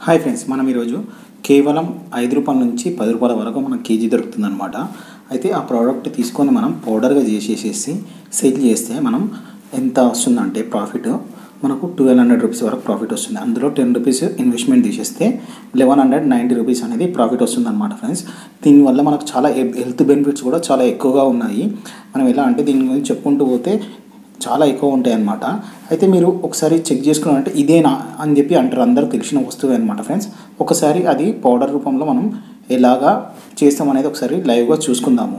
hi friends మనం ఈరోజు కేవలం ఐదు రూపాయల నుంచి పది రూపాయల వరకు మనకు కేజీ దొరుకుతుందన్నమాట అయితే ఆ ప్రోడక్ట్ తీసుకొని మనం పౌడర్గా చేసేసేసి సేల్ చేస్తే మనం ఎంత వస్తుందంటే ప్రాఫిట్ మనకు ట్వెల్వ్ హండ్రెడ్ రూపీస్ వరకు ప్రాఫిట్ వస్తుంది అందులో టెన్ రూపీస్ ఇన్వెస్ట్మెంట్ తీసేస్తే లెవెన్ హండ్రెడ్ నైంటీ రూపీస్ అనేది ప్రాఫిట్ వస్తుంది అనమాట ఫ్రెండ్స్ దీనివల్ల మనకు చాలా హెల్త్ బెనిఫిట్స్ కూడా చాలా ఎక్కువగా ఉన్నాయి మనం ఎలా అంటే దీని గురించి చెప్పుకుంటూ పోతే చాలా ఎక్కువ ఉంటాయి అన్నమాట అయితే మీరు ఒకసారి చెక్ చేసుకున్నారంటే ఇదేనా అని చెప్పి అంటారు అందరూ తెలిసిన వస్తువే అనమాట ఫ్రెండ్స్ ఒకసారి అది పౌడర్ రూపంలో మనం ఎలాగా చేస్తాం అనేది ఒకసారి లైవ్గా చూసుకుందాము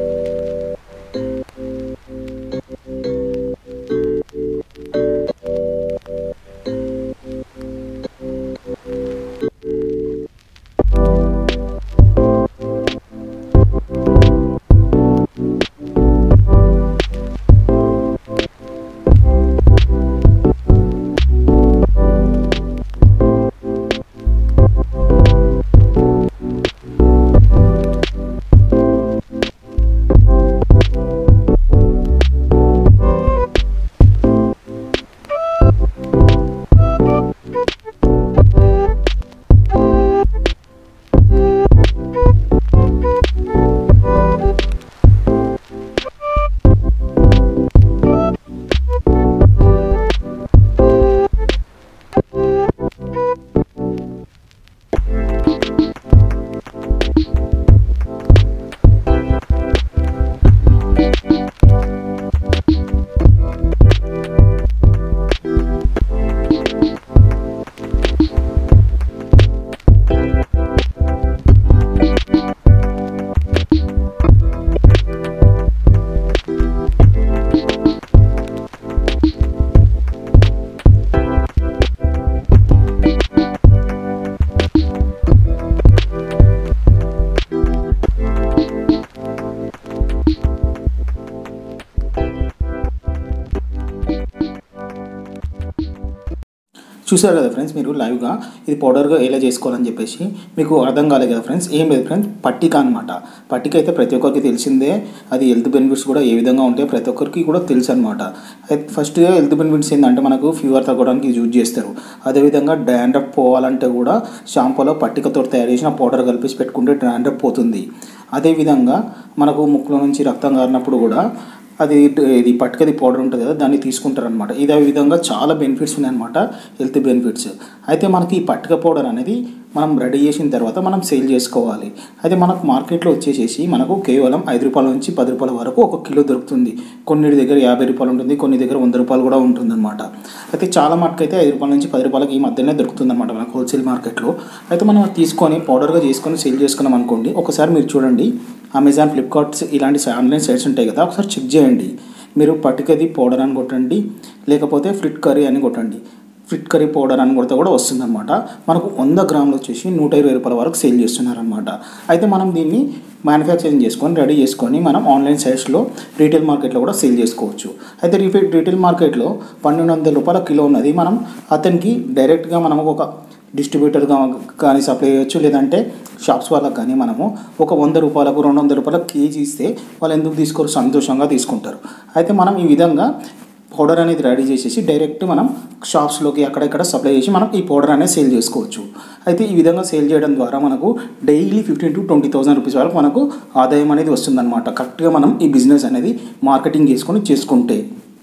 చూసారు కదా ఫ్రెండ్స్ మీరు లైవ్గా ఇది పౌడర్గా ఎలా చేసుకోవాలని చెప్పేసి మీకు అర్థం కాలేదు కదా ఫ్రెండ్స్ ఏం లేదు ఫ్రెండ్స్ పట్టిక అనమాట పట్టిక అయితే ప్రతి ఒక్కరికి తెలిసిందే అది హెల్త్ బెనిఫిట్స్ కూడా ఏ విధంగా ఉంటాయో ప్రతి ఒక్కరికి కూడా తెలుసు అనమాట ఫస్ట్గా హెల్త్ బెనిఫిట్స్ ఏంటంటే మనకు ఫీవర్ తగ్గడానికి యూజ్ చేస్తారు అదేవిధంగా డాండ్రఫ్ పోవాలంటే కూడా షాంపూలో పట్టికతో తయారు చేసిన పౌడర్ కలిపేసి పెట్టుకుంటే డాండ్రఫ్ పోతుంది అదేవిధంగా మనకు ముక్కులో నుంచి రక్తం కారినప్పుడు కూడా అది ఇది పట్టుకది పౌడర్ ఉంటుంది కదా దాన్ని తీసుకుంటారనమాట ఇదే విధంగా చాలా బెనిఫిట్స్ ఉన్నాయన్నమాట హెల్త్ బెనిఫిట్స్ అయితే మనకి ఈ పట్టుక పౌడర్ అనేది మనం రెడీ చేసిన తర్వాత మనం సేల్ చేసుకోవాలి అయితే మనకు మార్కెట్లో వచ్చేసేసి మనకు కేవలం ఐదు రూపాయల నుంచి పది రూపాయల వరకు ఒక కిలో దొరుకుతుంది కొన్ని దగ్గర యాభై రూపాయలు ఉంటుంది కొన్ని దగ్గర వంద రూపాయలు కూడా ఉంటుందన్నమాట అయితే చాలా మటుకు అయితే ఐదు రూపాయల నుంచి పది రూపాయలకి ఈ మధ్యనే దొరుకుతుంది అనమాట మనకు హోల్సేల్ మార్కెట్లో అయితే మనం తీసుకొని పౌడర్గా చేసుకొని సేల్ చేసుకున్నాం అనుకోండి ఒకసారి మీరు చూడండి అమెజాన్ ఫ్లిప్కార్ట్స్ ఇలాంటి ఆన్లైన్ సైట్స్ ఉంటాయి కదా ఒకసారి చెక్ చేయండి మీరు పట్టుకది పౌడర్ అని కొట్టండి లేకపోతే ఫ్లిట్ కర్రీ అని కొట్టండి ఫ్లిట్ కర్రీ పౌడర్ అని కొడితే కూడా వస్తుందన్నమాట మనకు వంద గ్రాములు వచ్చేసి నూట ఇరవై రూపాయల వరకు సేల్ చేస్తున్నారనమాట అయితే మనం దీన్ని మ్యానుఫ్యాక్చరింగ్ చేసుకొని రెడీ చేసుకొని మనం ఆన్లైన్ సైట్స్లో రీటైల్ మార్కెట్లో కూడా సేల్ చేసుకోవచ్చు అయితే రీటైల్ రీటైల్ మార్కెట్లో పన్నెండు వందల రూపాయల కిలో ఉన్నది మనం అతనికి డైరెక్ట్గా మనం ఒక డిస్ట్రిబ్యూటర్గా కానీ సప్లై చేయొచ్చు లేదంటే షాప్స్ వాళ్ళకి కానీ మనము ఒక వంద రూపాయలకు రెండు వందల రూపాయలకు కేజీ ఇస్తే వాళ్ళు ఎందుకు తీసుకోరు సంతోషంగా తీసుకుంటారు అయితే మనం ఈ విధంగా పౌడర్ అనేది రెడీ చేసేసి డైరెక్ట్ మనం షాప్స్లోకి అక్కడెక్కడ సప్లై చేసి మనం ఈ పౌడర్ అనేది సేల్ చేసుకోవచ్చు అయితే ఈ విధంగా సేల్ చేయడం ద్వారా మనకు daily fifteen to twenty thousand rupees వరకు మనకు ఆదాయం అనేది వస్తుందన్నమాట కరెక్ట్గా మనం ఈ బిజినెస్ అనేది మార్కెటింగ్ చేసుకొని చేసుకుంటే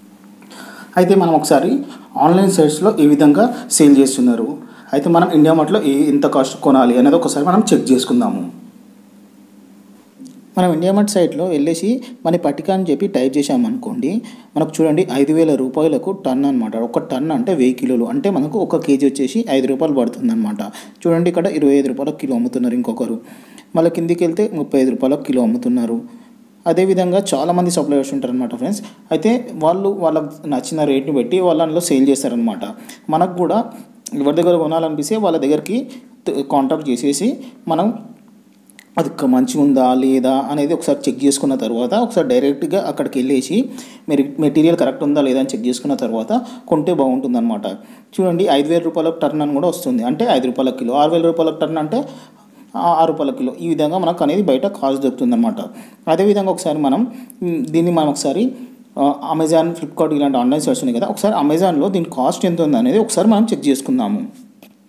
అయితే మనం ఒకసారి ఆన్లైన్ సైట్స్లో ఏ విధంగా సేల్ చేస్తున్నారు అయితే మనం ఇండియా మార్ట్లో ఏ ఎంత కాస్ట్ కొనాలి అనేది ఒకసారి మనం చెక్ చేసుకుందాము మనం ఇండియా మార్ట్ సైట్లో వెళ్ళేసి మన పట్టిక అని చెప్పి టైప్ చేసామనుకోండి మనకు చూడండి ఐదు వేల రూపాయలకు టన్ అనమాట ఒక టన్ అంటే వెయ్యి కిలోలు అంటే మనకు ఒక కేజీ వచ్చేసి ఐదు రూపాయలు పడుతుంది అనమాట చూడండి ఇక్కడ ఇరవై ఐదు రూపాయలకు కిలో అమ్ముతున్నారు ఇంకొకరు మళ్ళీ కిందికి వెళ్తే ముప్పై ఐదు రూపాయలకు కిలో అమ్ముతున్నారు అదేవిధంగా చాలామంది సప్లయర్స్ ఉంటారు అనమాట ఫ్రెండ్స్ అయితే వాళ్ళు వాళ్ళకి నచ్చిన రేట్ని బట్టి వాళ్ళు అందులో సేల్ చేస్తారనమాట మనకు కూడా ఎవరి దగ్గర కొనాలనిపిస్తే వాళ్ళ దగ్గరికి కాంటాక్ట్ చేసేసి మనం అది మంచిగా ఉందా లేదా అనేది ఒకసారి చెక్ చేసుకున్న తర్వాత ఒకసారి డైరెక్ట్గా అక్కడికి వెళ్ళేసి మీరు మెటీరియల్ కరెక్ట్ ఉందా లేదా అని చెక్ చేసుకున్న తర్వాత కొంటే బాగుంటుంది అనమాట చూడండి ఐదు వేల రూపాయల టర్న్ అని కూడా వస్తుంది అంటే ఐదు రూపాయల కిలో ఆరు వేల రూపాయల టర్న్ అంటే ఆ- ఆరు రూపాయల కిలో ఈ విధంగా మనకు అనేది బయట కాస్ట్ దొరుకుతుంది అనమాట అదేవిధంగా ఒకసారి మనం మ్, దీన్ని మనం ఒకసారి ఆ, అమెజాన్ ఫ్లిప్కార్ట్ ఇలాంటి ఆన్లైన్ సైట్స్ ఉన్నాయి కదా ఒకసారి అమెజాన్లో దీని కాస్ట్ ఎంత ఉంది అనేది ఒకసారి మనం చెక్ చేసుకుందాము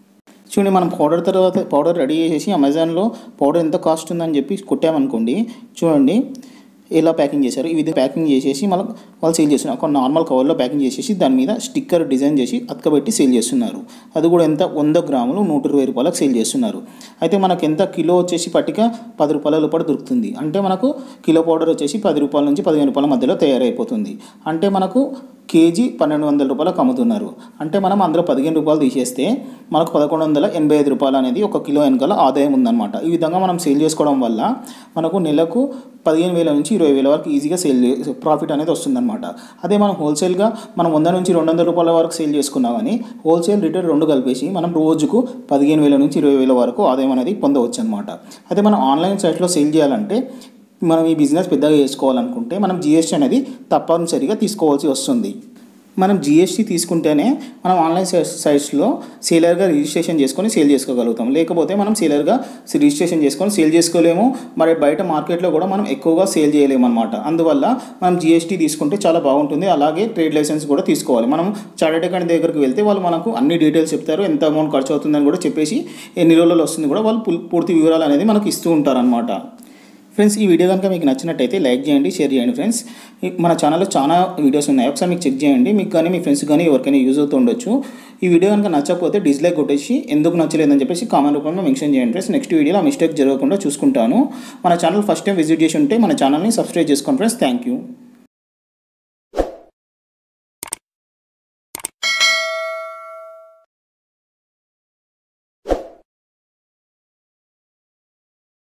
చూడండి మనం పౌడర్ తర్వాత పౌడర్ రెడీ చేసేసి అమెజాన్లో పౌడర్ ఎంత కాస్ట్ ఉందని చెప్పి కొట్టామనుకోండి చూడండి ఎలా ప్యాకింగ్ చేశారు ఈ విధంగా ప్యాకింగ్ చేసేసి మళ్ళీ వాళ్ళు సేల్ చేస్తున్నారు ఒక నార్మల్ కవర్లో ప్యాకింగ్ చేసేసి దాని మీద స్టిక్కర్ డిజైన్ చేసి అతకబెట్టి సేల్ చేస్తున్నారు అది కూడా ఎంత వంద గ్రాములు నూట ఇరవై రూపాయలకు సేల్ చేస్తున్నారు అయితే మనకు ఎంత కిలో వచ్చేసి పట్టిక పది రూపాయల లోపల దొరుకుతుంది అంటే మనకు కిలో పౌడర్ వచ్చేసి పది రూపాయల నుంచి పదిహేను రూపాయల మధ్యలో తయారైపోతుంది అంటే మనకు కేజీ పన్నెండు వందల రూపాయలకు అమ్ముతున్నారు అంటే మనం అందులో పదిహేను రూపాయలు తీసేస్తే మనకు పదకొండు వందల ఎనభై ఐదు రూపాయలు అనేది ఒక కిలో వెనకాల ఆదాయం ఉందన్నమాట ఈ విధంగా మనం సేల్ చేసుకోవడం వల్ల మనకు నెలకు పదిహేను వేల నుంచి ఇరవై వేల వరకు ఈజీగా సేల్ ప్రాఫిట్ అనేది వస్తుందన్నమాట అదే మనం హోల్సేల్గా మనం వంద నుంచి రెండు వందల రూపాయల వరకు సేల్ చేసుకున్నా కానీ హోల్సేల్ రిటైల్ రెండు కలిపేసి మనం రోజుకు పదిహేను వేల నుంచి ఇరవై వేల వరకు ఆదాయం అనేది పొందవచ్చు అనమాట అదే మనం ఆన్లైన్ సైట్లో సేల్ చేయాలంటే మనం ఈ బిజినెస్ పెద్దగా చేసుకోవాలనుకుంటే మనం జిఎస్టీ అనేది తప్పనిసరిగా తీసుకోవాల్సి వస్తుంది మనం జిఎస్టీ తీసుకుంటేనే మనం ఆన్లైన్ సైట్స్లో సేలర్గా రిజిస్ట్రేషన్ చేసుకొని సేల్ చేసుకోగలుగుతాం లేకపోతే మనం సేలర్గా రిజిస్ట్రేషన్ చేసుకొని సేల్ చేసుకోలేము మరి బయట మార్కెట్లో కూడా మనం ఎక్కువగా సేల్ చేయలేము అనమాట అందువల్ల మనం జిఎస్టీ తీసుకుంటే చాలా బాగుంటుంది అలాగే ట్రేడ్ లైసెన్స్ కూడా తీసుకోవాలి మనం చార్టెడ్ అకౌంట్ దగ్గరికి వెళ్తే వాళ్ళు మనకు అన్ని డీటెయిల్స్ చెప్తారు ఎంత అమౌంట్ ఖర్చు అవుతుందని కూడా చెప్పేసి ఎన్ని రోజుల్లో వస్తుంది కూడా వాళ్ళు పూర్తి వివరాలు అనేది మనకు ఇస్తూ ఉంటారనమాట ఫ్రెండ్స్ ఈ వీడియో కనుక మీకు నచ్చినట్టయితే లైక్ చేయండి షేర్ చేయండి ఫ్రెండ్స్ మన ఛానల్లో చాలా వీడియోస్ ఉన్నాయి ఒకసారి మీకు చెక్ చేయండి మీకు కానీ మీ ఫ్రెండ్స్ కానీ ఎవరికైనా యూజ్ అవుతూ ఉండొచ్చు ఈ వీడియో కనుక నచ్చకపోతే డిస్లైక్ కొట్టేసి ఎందుకు నచ్చలేదని చెప్పేసి కామెంట్ రూపంలో మెన్షన్ చేయండి ఫ్రెండ్స్ నెక్స్ట్ వీడియోలో మిస్టేక్ జరగకుండా చూసుకుంటాను మన ఛానల్ ఫస్ట్ టైం విజిట్ చేసి ఉంటే మన ఛానల్ని సబ్స్క్రైబ్ చేసుకోండి ఫ్రెండ్స్ థ్యాంక్ యూ